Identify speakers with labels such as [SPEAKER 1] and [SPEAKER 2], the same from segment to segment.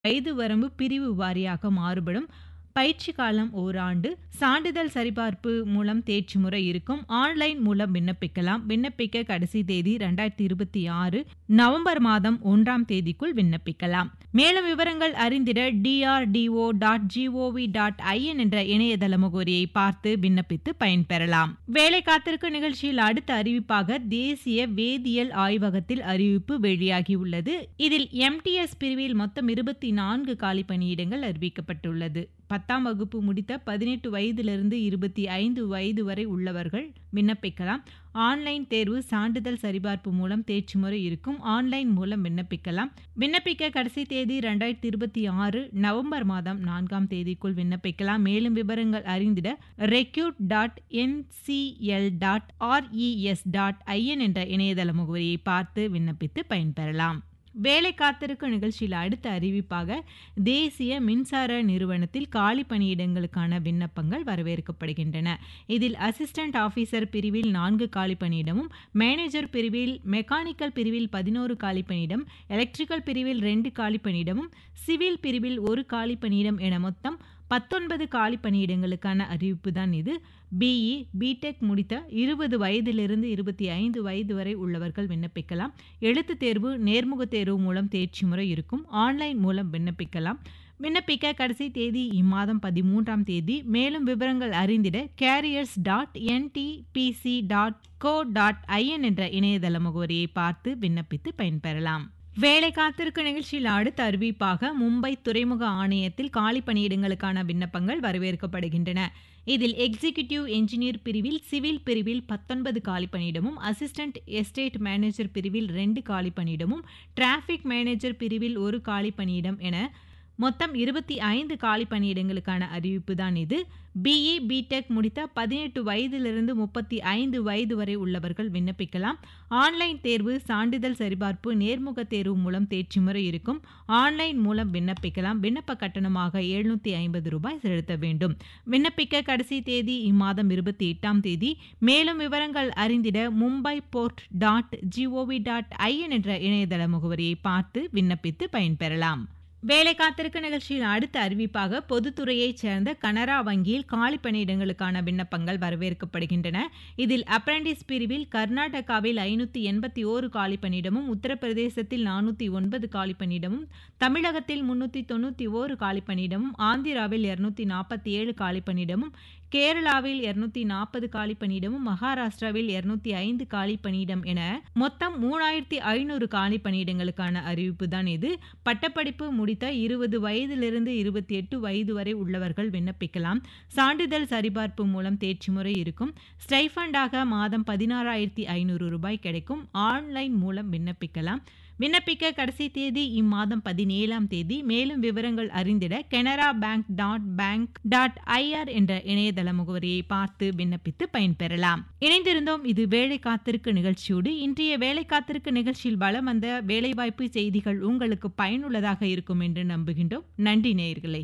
[SPEAKER 1] வயது வரம்பு பிரிவு வாரியாக மாறுபடும் பயிற்சி காலம் ஓராண்டு சான்றிதழ் சரிபார்ப்பு மூலம் தேர்ச்சி முறை இருக்கும் ஆன்லைன் மூலம் விண்ணப்பிக்கலாம் விண்ணப்பிக்க கடைசி தேதி ரெண்டாயிரத்தி இருபத்தி ஆறு நவம்பர் மாதம் ஒன்றாம் தேதிக்குள் விண்ணப்பிக்கலாம் மேலும் விவரங்கள் அறிந்திட DRDO dot GOV dot IN என்ற இணையதள முகவரியை பார்த்து விண்ணப்பித்து பயன்பெறலாம் வேலை காத்திருக்கும் நிகழ்ச்சியில் அடுத்த அறிவிப்பாக தேசிய வேதியியல் ஆய்வகத்தில் அறிவிப்பு வெளியாகியுள்ளது இதில் எம்டிஎஸ் பிரிவில் மொத்தம் இருபத்தி நான்கு காலி பணியிடங்கள் அறிவிக்கப்பட்டுள்ளது பத்தாம் வகுப்பு முடித்த பதினெட்டு வயதிலிருந்து இருபத்தி ஐந்து வயது வரை உள்ளவர்கள் விண்ணப்பிக்கலாம் ஆன்லைன் தேர்வு சான்றிதழ் சரிபார்ப்பு மூலம் தேர்ச்சி முறை இருக்கும் ஆன்லைன் மூலம் விண்ணப்பிக்கலாம் விண்ணப்பிக்க கடைசி தேதி ரெண்டாயிரத்தி இருபத்தி ஆறு நவம்பர் மாதம் நான்காம் தேதிக்குள் விண்ணப்பிக்கலாம் மேலும் விவரங்கள் அறிந்திட recruit dot NCL dot RES dot IN என்ற இணையதள முகவரியை பார்த்து விண்ணப்பித்து பயன்பெறலாம் வேலை காத்திருக்கும் நிகழ்ச்சியில் அடுத்த அறிவிப்பாக தேசிய மின்சார நிறுவனத்தில் காலி பணியிடங்களுக்கான விண்ணப்பங்கள் வரவேற்கப்படுகின்றன இதில் அசிஸ்டன்ட் ஆஃபீஸர் பிரிவில் நான்கு காலி பணியிடமும் மேனேஜர் பிரிவில் மெக்கானிக்கல் பிரிவில் பதினோரு காலி பணியிடம் எலக்ட்ரிக்கல் பிரிவில் ரெண்டு காலி பணியிடமும் சிவில் பிரிவில் ஒரு காலி பணியிடம் என மொத்தம் பத்தொன்பது காலி பணியிடங்களுக்கான அறிவிப்பு தான் இது பிஇ பிடெக் முடித்த இருபது வயதிலிருந்து இருபத்தி ஐந்து வயது வரை உள்ளவர்கள் விண்ணப்பிக்கலாம் எழுத்து தேர்வு நேர்முக தேர்வு மூலம் தேர்ச்சி முறை இருக்கும் ஆன்லைன் மூலம் விண்ணப்பிக்கலாம் விண்ணப்பிக்க கடைசி தேதி இம்மாதம் பதிமூன்றாம் தேதி மேலும் விவரங்கள் அறிந்திட careers dot NTPC dot co dot IN என்ற இணையதள முகவரியை பார்த்து விண்ணப்பித்து பயன்பெறலாம் வேலை காத்திருக்கும் நிகழ்ச்சியில் அடுத்த அறிவிப்பாக மும்பை துறைமுக ஆணையத்தில் காலி பணியிடங்களுக்கான விண்ணப்பங்கள் வரவேற்கப்படுகின்றன இதில் எக்ஸிகியூட்டிவ் என்ஜினியர் பிரிவில் சிவில் பிரிவில் பத்தொன்பது காலி பணியிடமும் அசிஸ்டன்ட் எஸ்டேட் மேனேஜர் பிரிவில் ரெண்டு காலி பணியிடமும் டிராஃபிக் மேனேஜர் பிரிவில் ஒரு காலி பணியிடம் என மொத்தம் இருபத்தி ஐந்து காலி பணியிடங்களுக்கான அறிவிப்பு தான் இது பிஇ பிடெக் முடித்த பதினெட்டு வயதிலிருந்து முப்பத்தி ஐந்து வயது வரை உள்ளவர்கள் விண்ணப்பிக்கலாம் ஆன்லைன் தேர்வு சான்றிதழ் சரிபார்ப்பு நேர்முக தேர்வு மூலம் தேர்ச்சி முறை இருக்கும் ஆன்லைன் மூலம் விண்ணப்பிக்கலாம் விண்ணப்ப கட்டணமாக எழுநூற்றி ஐம்பது ரூபாய் செலுத்த வேண்டும் விண்ணப்பிக்க கடைசி தேதி இம்மாதம் இருபத்தி எட்டாம் தேதி மேலும் விவரங்கள் அறிந்திட Mumbai port dot GOV dot IN என்ற இணையதள முகவரியை பார்த்து விண்ணப்பித்து பயன்பெறலாம் வேலை காத்திருக்க நிகழ்ச்சியில் அடுத்த அறிவிப்பாக பொதுத்துறையைச் சேர்ந்த கனரா வங்கியில் காலி பணியிடங்களுக்கான விண்ணப்பங்கள் வரவேற்கப்படுகின்றன இதில் அப்ரண்டிஸ் பிரிவில் கர்நாடகாவில் ஐநூற்றி எண்பத்தி ஓரு காலி பணியிடமும் உத்தரப்பிரதேசத்தில் நானூற்றி ஒன்பது காலி பணியிடமும் தமிழகத்தில் முன்னூற்றி தொண்ணூற்றி ஓரு காலி பணியிடமும் ஆந்திராவில் இருநூத்தி நாற்பத்தி ஏழு காலி பணியிடமும் கேரளாவில் இருநூத்தி நாற்பது காலி பணியிடமும் மகாராஷ்டிராவில் இருநூத்தி ஐந்து காலி பணியிடம் என மொத்தம் மூணாயிரத்தி ஐநூறு காலி பணியிடங்களுக்கான அறிவிப்பு தான் இது பட்டப்படிப்பு முடித்த இருபது வயதிலிருந்து இருபத்தி எட்டு வயது வரை உள்ளவர்கள் விண்ணப்பிக்கலாம் சான்றிதழ் சரிபார்ப்பு மூலம் தேர்ச்சி முறை இருக்கும் ஸ்டைஃபண்டாக மாதம் பதினாறாயிரத்தி ஐநூறு ரூபாய் கிடைக்கும் ஆன்லைன் மூலம் விண்ணப்பிக்கலாம் விண்ணப்பிக்க கடைசி தேதி இம்மாதம் பதினேழாம் தேதி மேலும் விவரங்கள் அறிந்திட Canara bank dot bank dot IR என்ற இணையதள முகவரியை பார்த்து விண்ணப்பித்து பயன்பெறலாம் இணைந்திருந்தோம் இது வேலை காத்திருக்கு நிகழ்ச்சியோடு இன்றைய வேலை காத்திருக்கு நிகழ்ச்சியில் வளம் வந்த வேலைவாய்ப்பு செய்திகள் உங்களுக்கு பயனுள்ளதாக இருக்கும் என்று நம்புகின்றோம் நன்றி நேயர்களே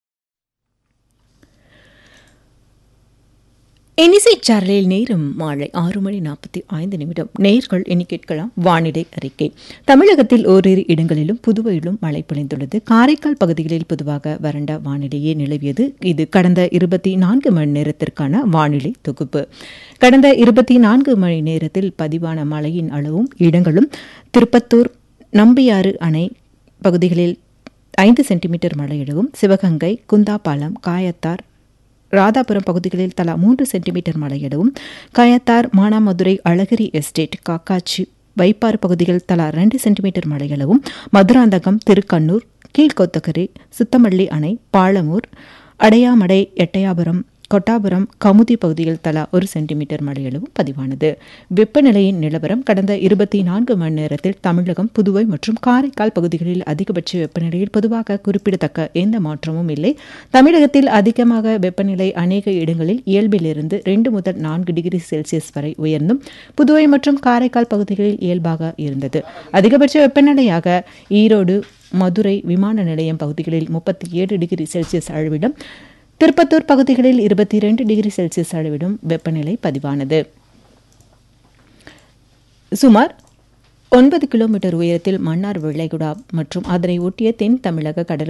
[SPEAKER 2] இனிசை சாரலில் நேரம் மாலை ஆறு மணி நாற்பத்தி ஐந்து நிமிடம் நேர்கள் எண்ணி கேட்கலாம் வானிலை அறிக்கை தமிழகத்தில் ஓரிரு இடங்களிலும் புதுவையிலும் மழை பொழிந்துள்ளது காரைக்கால் பகுதிகளில் பொதுவாக வறண்ட வானிலையே நிலவியது இது கடந்த இருபத்தி நான்கு மணி நேரத்திற்கான வானிலை தொகுப்பு கடந்த இருபத்தி நான்கு மணி நேரத்தில் பதிவான மழையின் அளவும் இடங்களும் திருப்பத்தூர் நம்பியாறு அணை பகுதிகளில் ஐந்து சென்டிமீட்டர் மழையிடவும் சிவகங்கை குந்தாபாலம் காயத்தார் ராதாபுரம் பகுதிகளில் தலா மூன்று சென்டிமீட்டர் மழையிடவும் கயத்தார் மானாமதுரை அழகிரி எஸ்டேட் காக்காச்சி வைப்பாறு பகுதிகள் தலா ரெண்டு சென்டிமீட்டர் மழையளவும் மதுராந்தகம் திருக்கண்ணூர் கீழ்கொத்தகரை சுத்தமல்லி அணை பாலமூர் அடையாமடை எட்டயாபுரம் கொட்டாபுரம் கமுதி பகுதியில் தலா ஒரு சென்டிமீட்டர் மழையளவும் பதிவானது வெப்பநிலையின் நிலவரம் கடந்த இருபத்தி நான்கு மணி நேரத்தில் தமிழகம் புதுவை மற்றும் காரைக்கால் பகுதிகளில் அதிகபட்ச வெப்பநிலையில் பொதுவாக குறிப்பிடத்தக்க எந்த மாற்றமும் இல்லை தமிழகத்தில் அதிகமாக வெப்பநிலை அநேக இடங்களில் இயல்பிலிருந்து ரெண்டு முதல் நான்கு டிகிரி செல்சியஸ் வரை உயர்ந்தும் புதுவை மற்றும் காரைக்கால் பகுதிகளில் இயல்பாக இருந்தது அதிகபட்ச வெப்பநிலையாக ஈரோடு மதுரை விமான நிலையம் பகுதிகளில் முப்பத்தி ஏழு டிகிரி செல்சியஸ் அளவிலும் திருப்பத்தூர் பகுதிகளில் இருபத்தி இரண்டு டிகிரி செல்சியஸ் அளவிலும் வெப்பநிலை பதிவானது சுமார் ஒன்பது கிலோமீட்டர் உயரத்தில் மன்னார் விளைகுடா மற்றும் அதனை ஒட்டிய தென் தமிழக கடலோர